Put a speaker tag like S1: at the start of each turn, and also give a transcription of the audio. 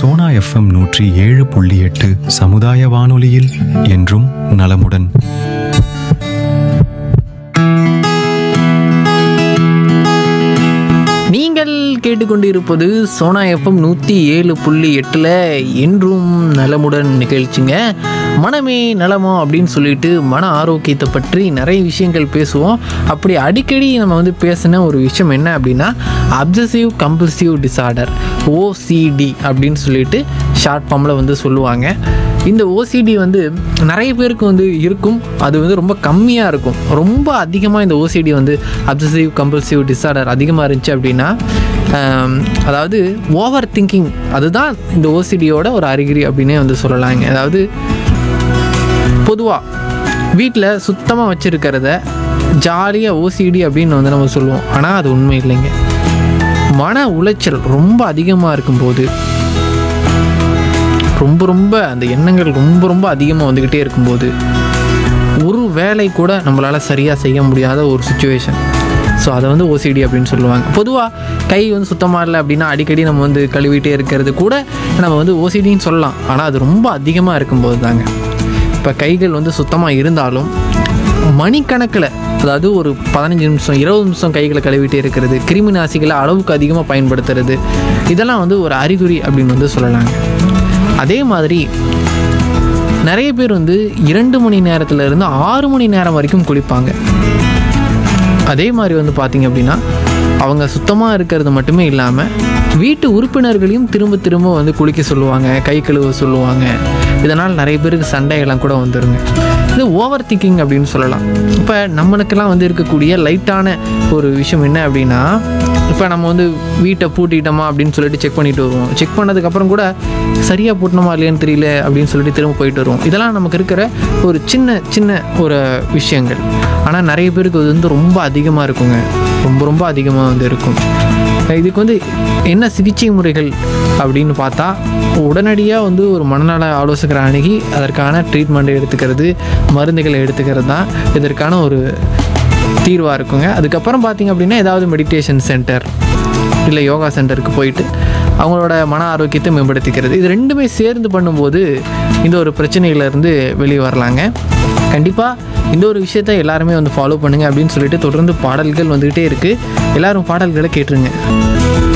S1: Sona FM நூற்றி ஏழு புள்ளி எட்டு சமுதாய வானொலியில் என்றும் நலமுடன்
S2: நீங்கள் கேட்டுக்கொண்டிருப்பது சோனா எஃப்எம் நூற்றி ஏழு புள்ளி எட்டில் என்றும் நலமுடன் நிகழ்ச்சிங்க மனமே நலமா அப்படின்னு சொல்லிட்டு மன ஆரோக்கியத்தை பற்றி நிறைய விஷயங்கள் பேசுவோம் அப்படி அடிக்கடி நம்ம வந்து பேசின ஒரு விஷயம் என்ன அப்படின்னா அப்சசிவ் கம்பல்சிவ் டிசார்டர் ஓசிடி அப்படின்னு சொல்லிட்டு ஷார்ட் ஃபார்மில் வந்து சொல்லுவாங்க இந்த ஓசிடி வந்து நிறைய பேருக்கு வந்து இருக்கும் அது வந்து ரொம்ப கம்மியாக இருக்கும் ரொம்ப அதிகமாக இந்த ஓசிடி வந்து அப்சசிவ் கம்பல்சிவ் டிஸார்டர் அதிகமாக இருந்துச்சு அப்படின்னா ஆம், அதாவது ஓவர் திங்கிங் அதுதான் இந்த ஓசிடியோட ஒரு அறிகுறி அப்படின்னே வந்து சொல்லலாங்க அதாவது பொதுவாக வீட்டில் சுத்தமாக வச்சுருக்கிறத ஜாலியாக ஓசிடி அப்படின்னு வந்து நம்ம சொல்லுவோம் ஆனால் அது உண்மை இல்லைங்க மன உளைச்சல் ரொம்ப அதிகமாக இருக்கும்போது ரொம்ப ரொம்ப அந்த எண்ணங்கள் ரொம்ப ரொம்ப அதிகமாக வந்துக்கிட்டே இருக்கும்போது ஒரு வேலை கூட நம்மளால் சரியாக செய்ய முடியாத ஒரு சுச்சுவேஷன் ஸோ அதை வந்து ஓசிடி அப்படின்னு சொல்லுவாங்க பொதுவாக கை வந்து சுத்தமாக இல்லை அப்படின்னா அடிக்கடி நம்ம வந்து கழுவிட்டே இருக்கிறது கூட நம்ம வந்து ஓசிடின்னு சொல்லலாம் ஆனால் அது ரொம்ப அதிகமாக இருக்கும்போது தாங்க இப்போ கைகள் வந்து சுத்தமாக இருந்தாலும் மணிக்கணக்கில் அதாவது ஒரு பதினஞ்சு நிமிஷம் இருபது நிமிஷம் கைகளை கழுவிட்டே இருக்கிறது கிருமி நாசிகளை அளவுக்கு அதிகமாக பயன்படுத்துறது இதெல்லாம் வந்து ஒரு அறிகுறி அப்படின்னு வந்து சொல்லலாங்க அதே மாதிரி நிறைய பேர் வந்து இரண்டு மணி நேரத்துல இருந்து ஆறு மணி நேரம் வரைக்கும் குளிப்பாங்க அதே மாதிரி வந்து பார்த்தீங்க அப்படின்னா அவங்க சுத்தமாக இருக்கிறது மட்டுமே இல்லாமல் வீட்டு உறுப்பினர்களையும் திரும்ப திரும்ப வந்து குளிக்க சொல்லுவாங்க கை கழுவ சொல்லுவாங்க இதனால் நிறைய பேருக்கு சண்டைகள்லாம் கூட வந்துருங்க இது ஓவர் திங்கிங் அப்படின்னு சொல்லலாம் இப்போ நம்மளுக்கெல்லாம் வந்து இருக்கக்கூடிய லைட்டான ஒரு விஷயம் என்ன அப்படின்னா இப்போ நம்ம வந்து வீட்டை பூட்டிட்டோமா அப்படின்னு சொல்லிட்டு செக் பண்ணிட்டு வருவோம் செக் பண்ணதுக்கப்புறம் கூட சரியாக பூட்டினோமா இல்லையான்னு தெரியல அப்படின்னு சொல்லிட்டு திரும்ப போயிட்டு வருவோம் இதெல்லாம் நமக்கு இருக்கிற ஒரு சின்ன சின்ன ஒரு விஷயங்கள் ஆனால் நிறைய பேருக்கு அது வந்து ரொம்ப அதிகமாக இருக்குங்க ரொம்ப ரொம்ப அதிகமாக வந்து இருக்கும் இதுக்கு வந்து என்ன சிகிச்சை முறைகள் அப்படின்னு பார்த்தா உடனடியாக வந்து ஒரு மனநல ஆலோசகரை அணுகி அதற்கான ட்ரீட்மெண்ட்டை எடுத்துக்கிறது மருந்துகளை எடுத்துக்கிறது தான் இதற்கான ஒரு தீர்வாக இருக்குங்க அதுக்கப்புறம் பார்த்தீங்க அப்படின்னா ஏதாவது மெடிடேஷன் சென்டர் இல்லை யோகா சென்டருக்கு போயிட்டு அவங்களோட மன ஆரோக்கியத்தை மேம்படுத்திக்கிறது இது ரெண்டுமே சேர்ந்து பண்ணும்போது இந்த ஒரு பிரச்சனையிலேருந்து வெளியே வரலாங்க கண்டிப்பாக இந்த ஒரு விஷயத்தை எல்லாருமே வந்து ஃபாலோ பண்ணுங்க அப்படின்னு சொல்லிட்டு தொடர்ந்து பாடல்கள் வந்துக்கிட்டே இருக்குது எல்லாரும் பாடல்களை கேட்டுருங்க